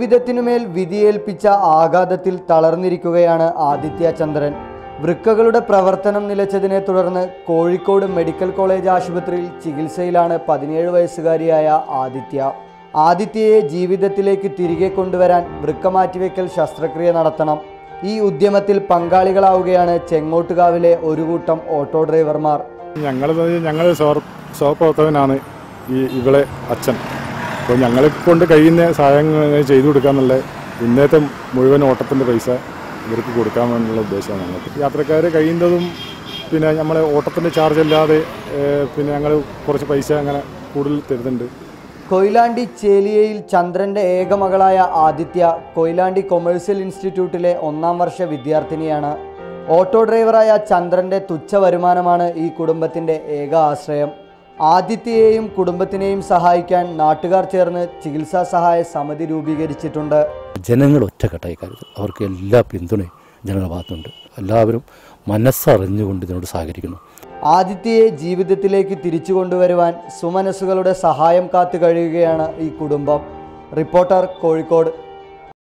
ജീവിതത്തിനുമേൽ വിധിയേൽപ്പിച്ച ആഘാതത്തിൽ തളർന്നിരിക്കുകയാണ് ആദിത്യ ചന്ദ്രൻ വൃക്കകളുടെ പ്രവർത്തനം നിലച്ചതിനെ തുടർന്ന് കോഴിക്കോട് മെഡിക്കൽ കോളേജ് ആശുപത്രിയിൽ ചികിത്സയിലാണ് പതിനേഴ് വയസ്സുകാരിയായ ആദിത്യ ആദിത്യയെ ജീവിതത്തിലേക്ക് തിരികെ കൊണ്ടുവരാൻ വൃക്ക മാറ്റിവെക്കൽ ശസ്ത്രക്രിയ നടത്തണം ഈ ഉദ്യമത്തിൽ പങ്കാളികളാവുകയാണ് ചെങ്ങോട്ടുകാവിലെ ഒരു കൂട്ടം ഓട്ടോ ഡ്രൈവർമാർ ഞങ്ങൾ ഞങ്ങൾ സഹപ്രവർത്തകനാണ് ഈ ഇവളെ അച്ഛൻ അപ്പോൾ ഞങ്ങളെ കൊണ്ട് കഴിയുന്ന സഹായങ്ങൾ ചെയ്തു കൊടുക്കാന്നുള്ള ഇന്നത്തെ മുഴുവൻ ഓട്ടത്തിൻ്റെ പൈസ ഇവർക്ക് കൊടുക്കാൻ വേണ്ടിയുള്ള ഉദ്ദേശമാണ് ഞങ്ങൾക്ക് യാത്രക്കാർ കഴിയുന്നതും പിന്നെ നമ്മൾ ഓട്ടത്തിൻ്റെ ചാർജ് അല്ലാതെ ഏഹ്, പിന്നെ ഞങ്ങൾ കുറച്ച് പൈസ അങ്ങനെ കൂടുതൽ തരുന്നുണ്ട് കൊയിലാണ്ടി ചേലിയയിൽ ചന്ദ്രന്റെ ഏക മകളായ ആദിത്യ കൊയിലാണ്ടി കൊമേഴ്സ്യൽ ഇൻസ്റ്റിറ്റ്യൂട്ടിലെ ഒന്നാം വർഷ വിദ്യാർത്ഥിനിയാണ് ഓട്ടോ ഡ്രൈവറായ ചന്ദ്രന്റെ തുച്ഛ വരുമാനമാണ് ഈ കുടുംബത്തിന്റെ ഏക ആശ്രയം ആദിത്യയെയും കുടുംബത്തിനെയും സഹായിക്കാൻ നാട്ടുകാർ ചേർന്ന് ചികിത്സാ സഹായ സമിതി രൂപീകരിച്ചിട്ടുണ്ട് ജനങ്ങൾ ഒറ്റക്കെട്ടായി കരുതും അവർക്ക് എല്ലാ പിന്തുണയും ജനങ്ങളുടെ ഭാഗത്തുണ്ട് എല്ലാവരും മനസ്സറിഞ്ഞുകൊണ്ട് ഇതിനോട് സഹകരിക്കുന്നു ആദിത്യയെ ജീവിതത്തിലേക്ക് തിരിച്ചു കൊണ്ടുവരുവാൻ സുമനസ്സുകളുടെ സഹായം കാത്തു കഴിയുകയാണ് ഈ കുടുംബം റിപ്പോർട്ടർ കോഴിക്കോട്